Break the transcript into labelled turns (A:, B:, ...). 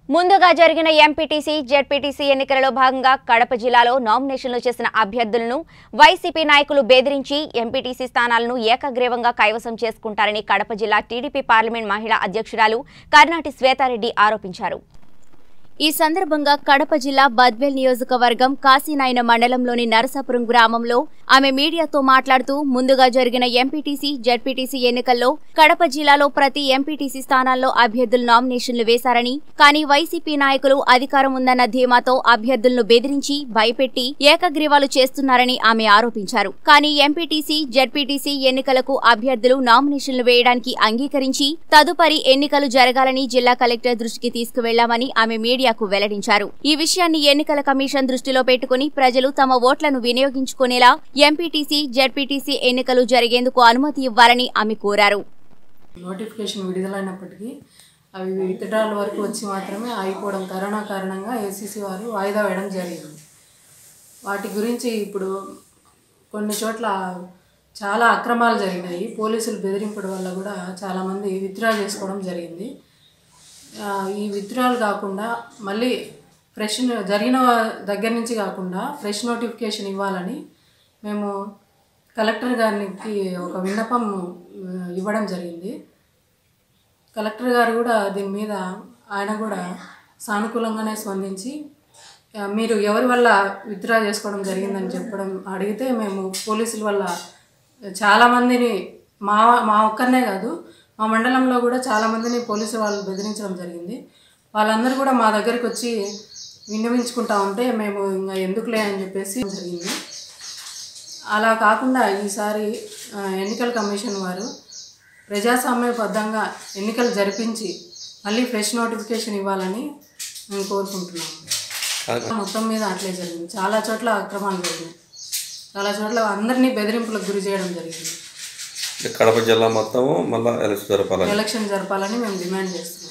A: ముందుగా జరిగిన MPTC ZPTC ఎన్నికలలో భాగంగా కడప జిల్లాలో నామినేషన్లు చేసిన అభ్యర్థులను వైసీపీ నాయకులు బెదిరించి ఎంపీటీసీ స్థానాలను ఏకగ్రీవంగా కైవసం చేసుకుంటారని కడప జిల్లా టీడీపీ పార్లమెంట్ మహిళా అధ్యక్షురాలు కర్నాటి శ్వేతారెడ్డి ఆరోపించారు ఈ సందర్భంగా కడప జిల్లా బద్వేల్ నియోజకవర్గం కాశీనాయన మండలంలోని నరసాపురం గ్రామంలో ఆమె మీడియాతో మాట్లాడుతూ ముందుగా జరిగిన ఎంపీటీసీ జడ్పీటీసీ ఎన్నికల్లో కడప జిల్లాలో ప్రతి ఎంపీటీసీ స్థానాల్లో అభ్యర్థులు నామినేషన్లు వేశారని కానీ వైసీపీ నాయకులు అధికారం ఉందన్న ధీమాతో అభ్యర్థులను బెదిరించి భయపెట్టి ఏకగ్రీవాలు చేస్తున్నారని ఆమె ఆరోపించారు కానీ ఎంపీటీసీ జడ్పీటీసీ ఎన్నికలకు అభ్యర్థులు నామినేషన్లు వేయడానికి అంగీకరించి తదుపరి ఎన్నికలు జరగాలని జిల్లా కలెక్టర్ దృష్టికి తీసుకువెళ్లామని ఆమె మీడియాకు వెల్లడించారు ఈ విషయాన్ని ఎన్నికల కమిషన్ దృష్టిలో పెట్టుకుని ప్రజలు తమ ఓట్లను వినియోగించుకునేలా ఎంపీటీసీ జడ్పీటీసీ ఎన్నికలు జరిగేందుకు అనుమతి ఇవ్వాలని ఆమె కోరారు
B: నోటిఫికేషన్ విడుదలైనప్పటికీ అవి విత్డ్రాల వరకు వచ్చి మాత్రమే ఆగిపోవడం కరోనా కారణంగా ఏసీసీ వారు వాయిదా వేయడం జరిగింది వాటి గురించి ఇప్పుడు కొన్ని చోట్ల చాలా అక్రమాలు జరిగినాయి పోలీసులు బెదిరింపడం వల్ల కూడా చాలామంది విత్డ్రా చేసుకోవడం జరిగింది ఆ, ఈ విత్డ్రాలు కాకుండా మళ్ళీ ఫ్రెష్ జరిగిన దగ్గర నుంచి కాకుండా ఫ్రెష్ నోటిఫికేషన్ ఇవ్వాలని మేము కలెక్టర్ గారికి ఒక విన్నపం ఆ, ఇవ్వడం జరిగింది కలెక్టర్ గారు కూడా దీని మీద ఆయన కూడా సానుకూలంగానే స్పందించి ఆ, మీరు ఎవరి వల్ల విత్డ్రా చేసుకోవడం జరిగిందని చెప్పడం అడిగితే మేము పోలీసుల వల్ల చాలామందిని మా మా ఒక్కరినే కాదు మా మండలంలో కూడా చాలామందిని పోలీసు వాళ్ళు బెదిరించడం జరిగింది వాళ్ళందరూ కూడా మా దగ్గరికి వచ్చి విన్నవించుకుంటా ఉంటే మేము ఇంకా ఎందుకులే అని చెప్పేసి జరిగింది అలా కాకుండా ఈసారి ఆ, ఎన్నికల కమిషన్ వారు ప్రజాస్వామ్యబద్ధంగా ఎన్నికలు జరిపించి మళ్ళీ ఫ్రెష్ నోటిఫికేషన్ ఇవ్వాలని మేము కోరుకుంటున్నాము మొత్తం మీద అట్లే జరిగింది చాలా చోట్ల అక్రమాలు జరిగినాయి చాలా చోట్ల అందరినీ బెదిరింపులకు గురి చేయడం జరిగింది
C: కడప జిల్లా మొత్తము మళ్ళీ ఎలక్షన్ జరపాలని
B: ఎలక్షన్ జరపాలని మేము డిమాండ్ చేస్తున్నాం